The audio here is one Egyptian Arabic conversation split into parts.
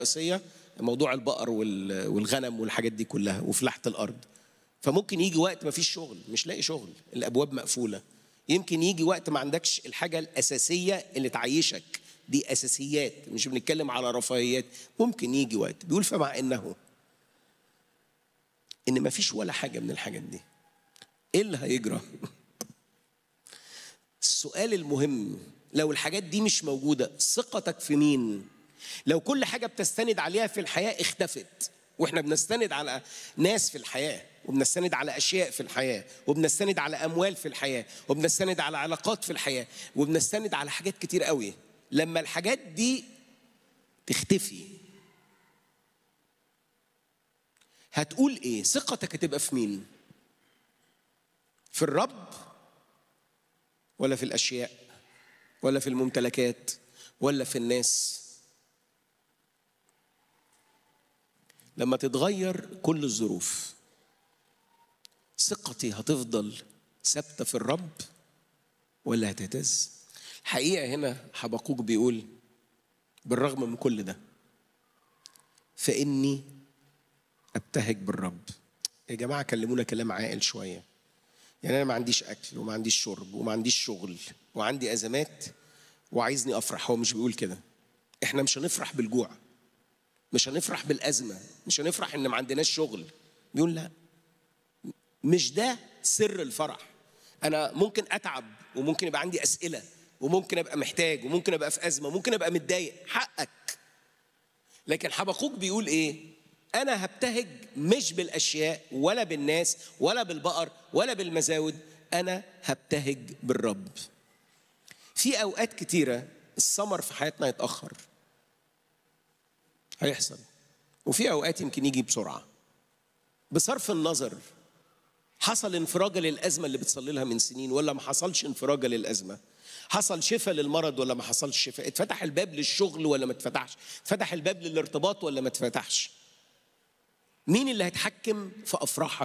الرئيسيه موضوع البقر وال- والغنم والحاجات دي كلها وفلاحه الارض فممكن يجي وقت ما فيش شغل مش لاقي شغل الابواب مقفوله يمكن يجي وقت ما عندكش الحاجه الاساسيه اللي تعيشك دي اساسيات مش بنتكلم على رفاهيات ممكن يجي وقت بيقول فمع انه ان ما فيش ولا حاجه من الحاجات دي ايه اللي هيجرى السؤال المهم لو الحاجات دي مش موجوده ثقتك في مين لو كل حاجه بتستند عليها في الحياه اختفت واحنا بنستند على ناس في الحياه وبنستند على اشياء في الحياه وبنستند على اموال في الحياه وبنستند على علاقات في الحياه وبنستند على حاجات كتير قوي لما الحاجات دي تختفي هتقول ايه ثقتك هتبقى في مين في الرب ولا في الاشياء ولا في الممتلكات ولا في الناس لما تتغير كل الظروف ثقتي هتفضل ثابته في الرب ولا هتهتز الحقيقه هنا حبقوك بيقول بالرغم من كل ده فاني ابتهج بالرب يا جماعه كلمونا كلام عاقل شويه يعني انا ما عنديش اكل وما عنديش شرب وما عنديش شغل وعندي ازمات وعايزني افرح هو مش بيقول كده احنا مش هنفرح بالجوع مش هنفرح بالازمه مش هنفرح ان ما عندناش شغل بيقول لا مش ده سر الفرح انا ممكن اتعب وممكن يبقى عندي اسئله وممكن ابقى محتاج وممكن ابقى في ازمه وممكن ابقى متضايق حقك لكن حبقوك بيقول ايه انا هبتهج مش بالاشياء ولا بالناس ولا بالبقر ولا بالمزاود انا هبتهج بالرب في اوقات كتيره الثمر في حياتنا يتاخر هيحصل وفي اوقات يمكن يجي بسرعه بصرف النظر حصل انفراجه للازمه اللي بتصلي لها من سنين ولا ما حصلش انفراجه للازمه حصل شفاء للمرض ولا ما حصلش شفاء اتفتح الباب للشغل ولا ما اتفتحش اتفتح الباب للارتباط ولا ما اتفتحش مين اللي هيتحكم في افراحك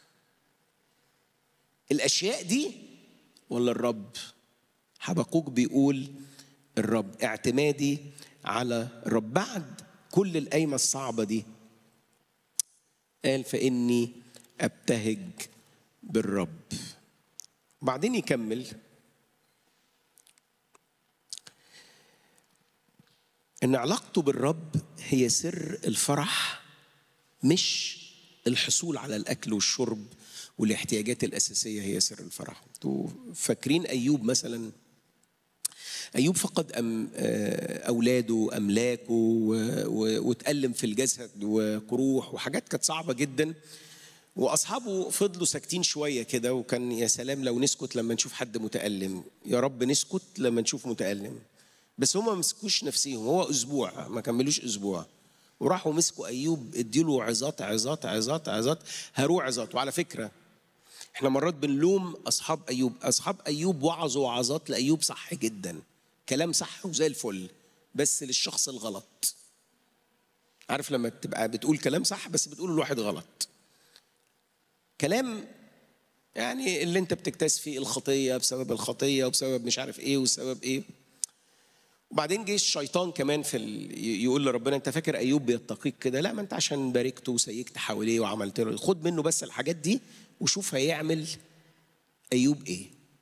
الاشياء دي ولا الرب حبقوك بيقول الرب اعتمادي على الرب بعد كل القايمه الصعبه دي قال فاني ابتهج بالرب بعدين يكمل ان علاقته بالرب هي سر الفرح مش الحصول على الاكل والشرب والاحتياجات الاساسيه هي سر الفرح انتوا فاكرين ايوب مثلا ايوب فقد أم اولاده املاكه واتالم في الجسد وقروح وحاجات كانت صعبه جدا واصحابه فضلوا ساكتين شويه كده وكان يا سلام لو نسكت لما نشوف حد متالم يا رب نسكت لما نشوف متالم بس هم ما مسكوش نفسيهم هو اسبوع ما كملوش اسبوع وراحوا مسكوا ايوب اديله عظات عظات عظات عظات هروع عظات وعلى فكره احنا مرات بنلوم اصحاب ايوب اصحاب ايوب وعظوا وعظات لايوب صح جدا كلام صح وزي الفل بس للشخص الغلط عارف لما تبقى بتقول كلام صح بس بتقوله لواحد غلط كلام يعني اللي انت بتكتاز فيه الخطيه بسبب الخطيه وبسبب مش عارف ايه وسبب ايه وبعدين جه الشيطان كمان في ال... يقول لربنا انت فاكر ايوب بيتقيك كده لا ما انت عشان باركته وسيكت حواليه وعملت له خد منه بس الحاجات دي وشوف هيعمل ايوب ايه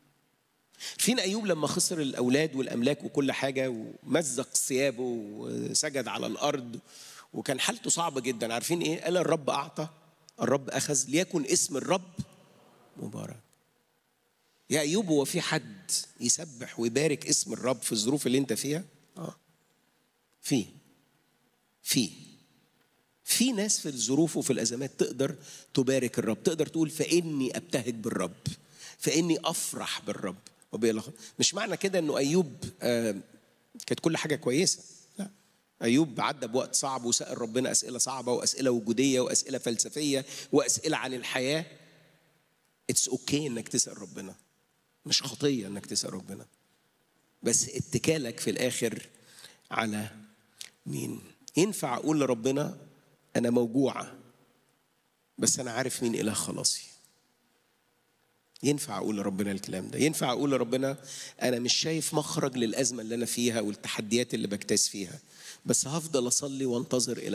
فين ايوب لما خسر الاولاد والاملاك وكل حاجه ومزق ثيابه وسجد على الارض وكان حالته صعبه جدا عارفين ايه قال الرب اعطى الرب اخذ ليكن اسم الرب مبارك يا ايوب هو في حد يسبح ويبارك اسم الرب في الظروف اللي انت فيها اه في في في ناس في الظروف وفي الازمات تقدر تبارك الرب تقدر تقول فاني ابتهج بالرب فاني افرح بالرب مش معنى كده انه ايوب آه كانت كل حاجه كويسه لا ايوب عدى بوقت صعب وسال ربنا اسئله صعبه واسئله وجوديه واسئله فلسفيه واسئله عن الحياه اتس اوكي okay انك تسال ربنا مش خطيه انك تسال ربنا بس اتكالك في الاخر على مين ينفع اقول لربنا انا موجوعه بس انا عارف مين اله خلاصي ينفع اقول لربنا الكلام ده ينفع اقول لربنا انا مش شايف مخرج للازمه اللي انا فيها والتحديات اللي بجتاز فيها بس هفضل اصلي وانتظر الى